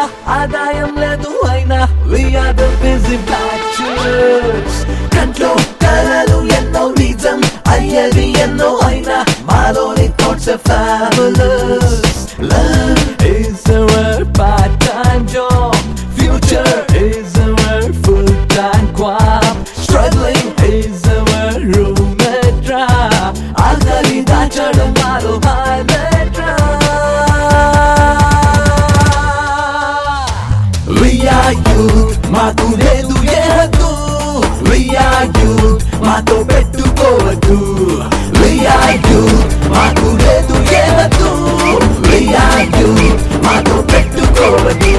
ఆదాయం లేదు అయినా we are the busy bachelors కంట్లో కలలు ఎన్నో నిజం అయ్యేది ఎన్నో అయినా మాలోని thoughts are fabulous love is our part-time job future is our full-time crop struggling is our roommate job ఆకలి దాచడం మాలో highlight We are youth, మాకు లేదు ఏ హద్దు We are youth, మాతో పెట్టుకోవద్దు We are youth, మాకు లేదు ఏ హద్దు We are youth, మాతో పెట్టుకోవద్దు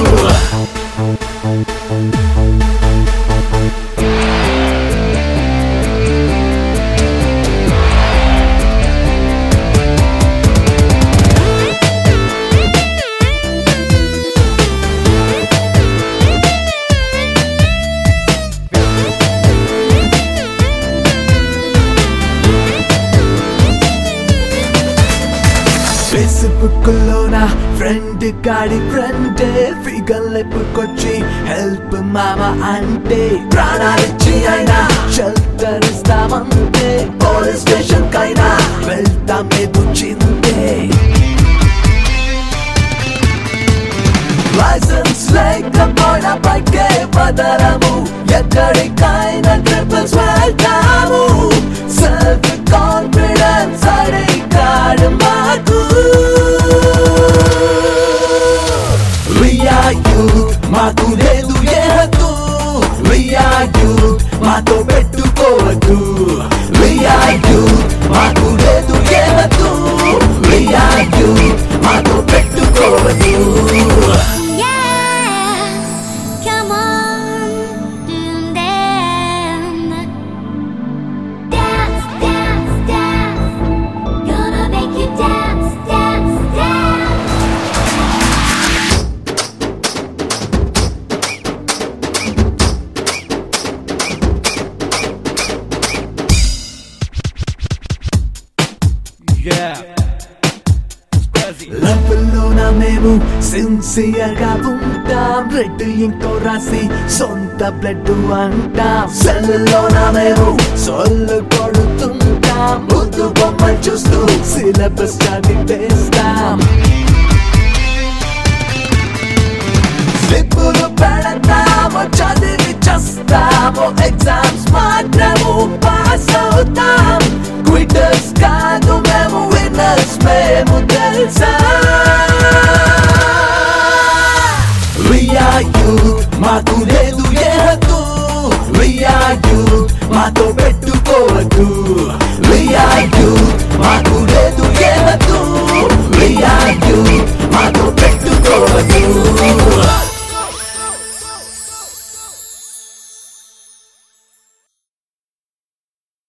ఫేస్బుక్ లోన ఫ్రెండ్ గాడి ఫ్రెండే ఫిగర్ ఎప్పుకొచ్చి హెల్ప్ మామ అంటే ప్రాణాలిచ్చి అయినా షెల్టర్ ఇస్తామంటే పోలీస్ స్టేషన్ కైనా వెళ్తాం లేదు చింతే లైసెన్స్ లేకపోయినా పైకే పదరము ఎక్కడికైనా ట్రిపుల్స్ వెళ్తాము సెల్ఫ్ కాన్ఫిడెన్స్ అడే కాడు మాకు We are youth, మాకు లేదు ఏ హద్దు We are youth, మాతో పెట్టుకోవద్దు We are youth, మాకు లేదు ఏ హద్దు We are youth, మాతో పెట్టుకోవద్దు Yeah, come on, doom them. Dance, dance, dance. Gonna make you dance, dance, dance. లవ్లోన మేము సిన్సియర్ గా ఉంటాం రెడ్ ఇంకో రాసి సొంత బ్లడ్ అంటాం సెల్లోన మేము సొల్లు కొడుతుంటాం ముద్దు బొమ్మ చూస్తూ సిలబస్ చదివేస్తాం స్లిప్పులు పెడతాము చదివి చస్తాము ఎగ్జామ్స్ మాత్రము పాస్ అవుతాం క్విటర్స్ కాదు మేము విన్నర్స్ మేము తెలుసా We are youth, మాకు లేదు ఏ హద్దు We are youth, మాతో పెట్టుకోవద్దు We are youth, మాతో